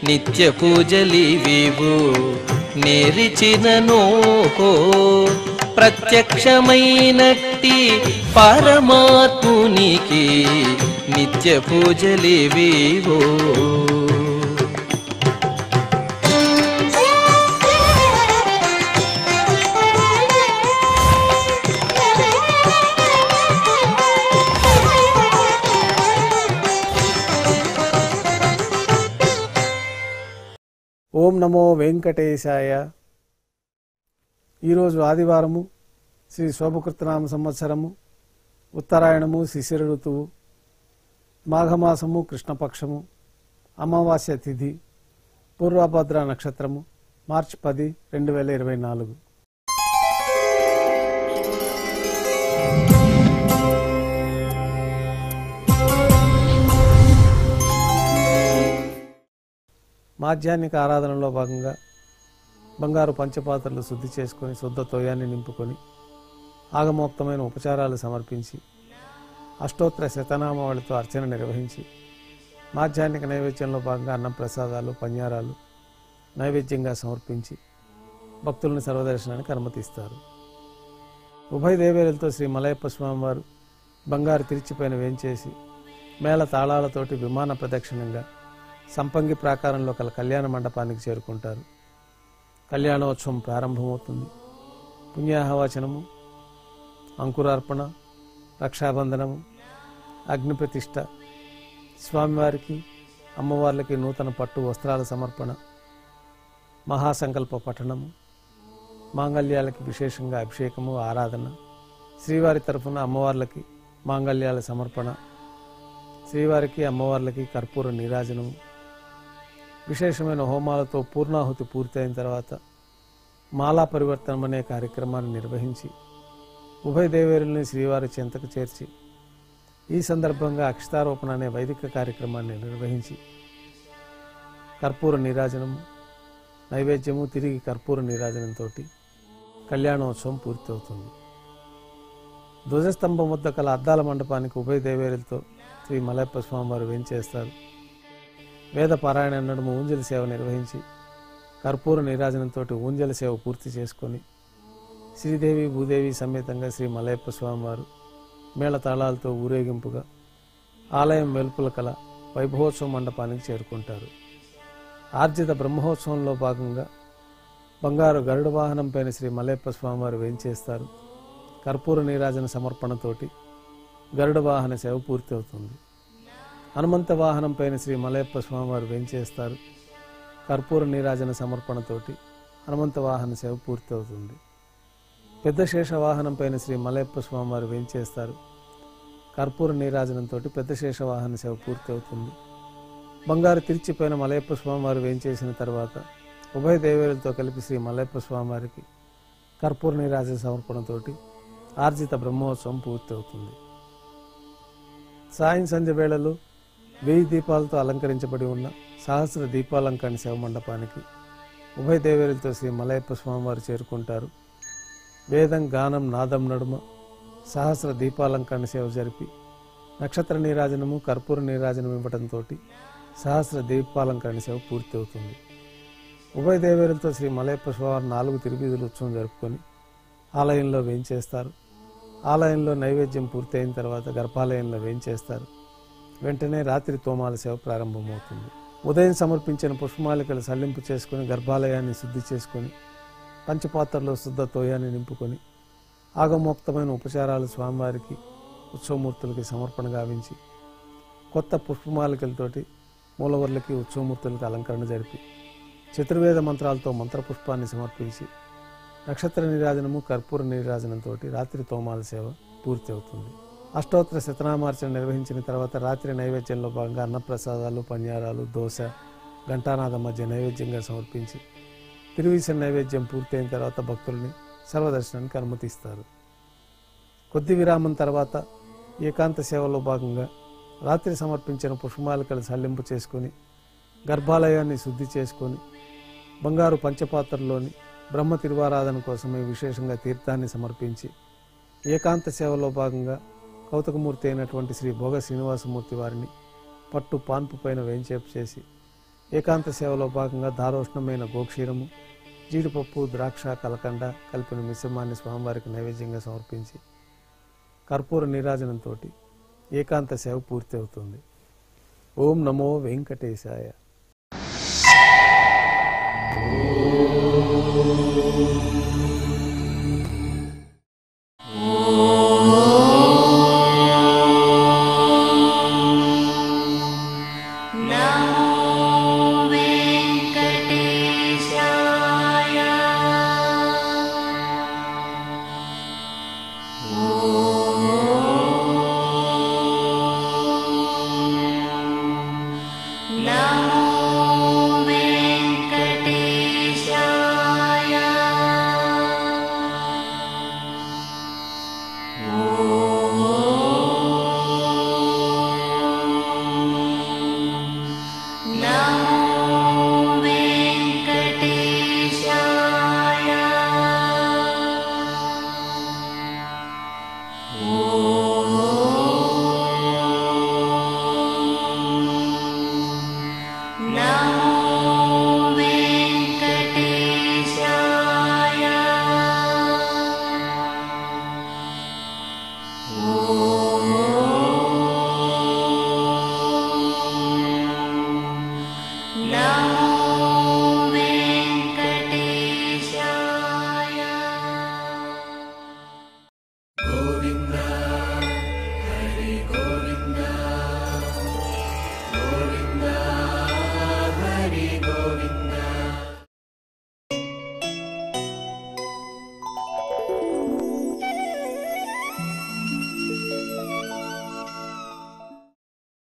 నిత్య పూజలివివు నేరిచినను ప్రత్యక్షమైనట్టి పరమాత్మునికి నిత్య పూజలివివో ఓం నమో వెంకటేశాయ ఈరోజు ఆదివారము శ్రీ శోభకృతనామ సంవత్సరము ఉత్తరాయణము శిశిర ఋతువు మాఘమాసము కృష్ణపక్షము అమావాస్య తిథి పూర్వభద్ర నక్షత్రము మార్చి పది రెండు వేల ఇరవై నాలుగు మాధ్యాహ్నిక ఆరాధనలో భాగంగా బంగారు పంచపాత్రలు శుద్ధి చేసుకొని శుద్ధ తోయాన్ని నింపుకొని ఆగమోక్తమైన ఉపచారాలు సమర్పించి అష్టోత్తర శతనామావళితో అర్చన నిర్వహించి మాధ్యాహ్నిక నైవేద్యంలో భాగంగా అన్నం ప్రసాదాలు పన్యారాలు నైవేద్యంగా సమర్పించి భక్తులను సర్వదర్శనానికి అనుమతిస్తారు ఉభయ దేవేరులతో శ్రీ మలయప్ప స్వామివారు బంగారు తిరిచిపైన వేంచేసి మేళ తాళాలతోటి విమాన ప్రదక్షిణంగా సంపంగి ప్రాకారంలో కల కళ్యాణ మండపానికి చేరుకుంటారు కళ్యాణోత్సవం ప్రారంభమవుతుంది పుణ్యాహవచనము అంకురార్పణ రక్షాబంధనము అగ్నిప్రతిష్ఠ స్వామివారికి అమ్మవార్లకి నూతన పట్టు వస్త్రాల సమర్పణ మహాసంకల్ప పఠనము మాంగళ్యాలకి విశేషంగా అభిషేకము ఆరాధన శ్రీవారి తరఫున అమ్మవార్లకి మాంగళ్యాల సమర్పణ శ్రీవారికి అమ్మవార్లకి కర్పూర నీరాజనము విశేషమైన హోమాలతో పూర్ణాహుతి పూర్తయిన తర్వాత మాలా పరివర్తనం అనే కార్యక్రమాన్ని నిర్వహించి ఉభయ దేవేరుల్ని శ్రీవారి చెంతకు చేర్చి ఈ సందర్భంగా అక్షతారోపణ అనే వైదిక కార్యక్రమాన్ని నిర్వహించి కర్పూర నీరాజనము నైవేద్యము తిరిగి కర్పూర నీరాజనంతో కళ్యాణోత్సవం పూర్తవుతుంది ధ్వజస్తంభం వద్ద కల అద్దాల మండపానికి ఉభయ దేవేరులతో శ్రీ మలయప్ప స్వామివారు వేంచేస్తారు వేద పారాయణ నడుమ ఊంజల సేవ నిర్వహించి కర్పూర నీరాజనంతో ఊంజల సేవ పూర్తి చేసుకొని శ్రీదేవి భూదేవి సమేతంగా శ్రీ మలయప్ప స్వామివారు మేళ తాళాలతో ఊరేగింపుగా ఆలయం వెలుపుల కల వైభవోత్సవ మండపానికి చేరుకుంటారు ఆర్జిత బ్రహ్మోత్సవంలో భాగంగా బంగారు గరుడ వాహనం పైన శ్రీ మలయప్ప స్వామివారు వేంచేస్తారు కర్పూర నీరాజన సమర్పణతోటి గరుడ వాహన సేవ పూర్తి అవుతుంది హనుమంత వాహనం పైన శ్రీ మలయప్ప స్వామివారు వేంచేస్తారు కర్పూర నీరాజన సమర్పణతోటి హనుమంత వాహన సేవ పూర్తి అవుతుంది పెద్ద శేష వాహనం పైన శ్రీ మలయప్ప స్వామివారు వేంచేస్తారు కర్పూర నీరాజనంతో పెద్ద శేష వాహన సేవ పూర్తి అవుతుంది బంగారు తిరిచిపోయిన మలయప్ప స్వామివారు వేంచేసిన తర్వాత ఉభయ దేవేరులతో కలిపి శ్రీ మలయప్ప స్వామివారికి కర్పూర నీరాజన సమర్పణతోటి ఆర్జిత బ్రహ్మోత్సవం పూర్తి అవుతుంది సాయం సంధ్య వేళలో వెయ్యి దీపాలతో అలంకరించబడి ఉన్న సహస్ర దీపాలంకరణ శివ మండపానికి ఉభయ దేవేరులతో శ్రీ మలయప్ప స్వామివారు చేరుకుంటారు వేదం గానం నాదం నడుమ సహస్ర దీపాలంకరణ సేవ జరిపి నక్షత్ర నీరాజనము కర్పూర నీరాజనం ఇవ్వడంతో సహస్ర దీపాలంకరణ సేవ పూర్తి అవుతుంది ఉభయ దేవేరులతో శ్రీ మలయప్ప స్వామి నాలుగు తిరువీధుల ఉత్సవం జరుపుకొని ఆలయంలో వేంచేస్తారు ఆలయంలో నైవేద్యం పూర్తయిన తర్వాత గర్భాలయంలో వేంచేస్తారు వెంటనే రాత్రి తోమాల సేవ ప్రారంభమవుతుంది ఉదయం సమర్పించిన పుష్పమాలికలు సల్లింపు చేసుకుని గర్భాలయాన్ని శుద్ధి చేసుకొని పంచపాత్రలో శుద్ధ తోయాన్ని నింపుకొని ఆగమోక్తమైన ఉపచారాలు స్వామివారికి ఉత్సవమూర్తులకి సమర్పణ గావించి కొత్త పుష్పమాలికలతోటి మూలవర్లకి ఉత్సవమూర్తులకి అలంకరణ జరిపి చతుర్వేద మంత్రాలతో మంత్రపుష్పాన్ని సమర్పించి నక్షత్ర నీరాజనము కర్పూర నీరాజనంతో రాత్రి తోమాల సేవ పూర్తి అవుతుంది అష్టోత్తర శతనామార్చన నిర్వహించిన తర్వాత రాత్రి నైవేద్యంలో భాగంగా అన్నప్రసాదాలు పన్యారాలు దోశ ఘంటానాథం మధ్య నైవేద్యంగా సమర్పించి తిరువీస నైవేద్యం పూర్తయిన తర్వాత భక్తుల్ని సర్వదర్శనానికి అనుమతిస్తారు కొద్ది విరామం తర్వాత ఏకాంత సేవలో భాగంగా రాత్రి సమర్పించిన పుష్పమాలికలు సల్లింపు చేసుకొని గర్భాలయాన్ని శుద్ధి చేసుకొని బంగారు పంచపాత్రలోని బ్రహ్మ తిరువారాధన కోసమే విశేషంగా తీర్థాన్ని సమర్పించి ఏకాంత సేవలో భాగంగా కౌతకమూర్తి అయినటువంటి శ్రీ భోగ శ్రీనివాసమూర్తి వారిని పట్టు పాన్పు పైన వేంచేపు చేసి ఏకాంత సేవలో భాగంగా దారోష్ణమైన గోక్షీరము జీడిపప్పు ద్రాక్ష కలకండ కలిపిన మిశ్రమాన్ని స్వామివారికి నైవేద్యంగా సమర్పించి కర్పూర నీరాజనంతో ఏకాంత సేవ పూర్తి అవుతుంది ఓం నమో వెంకటేశాయ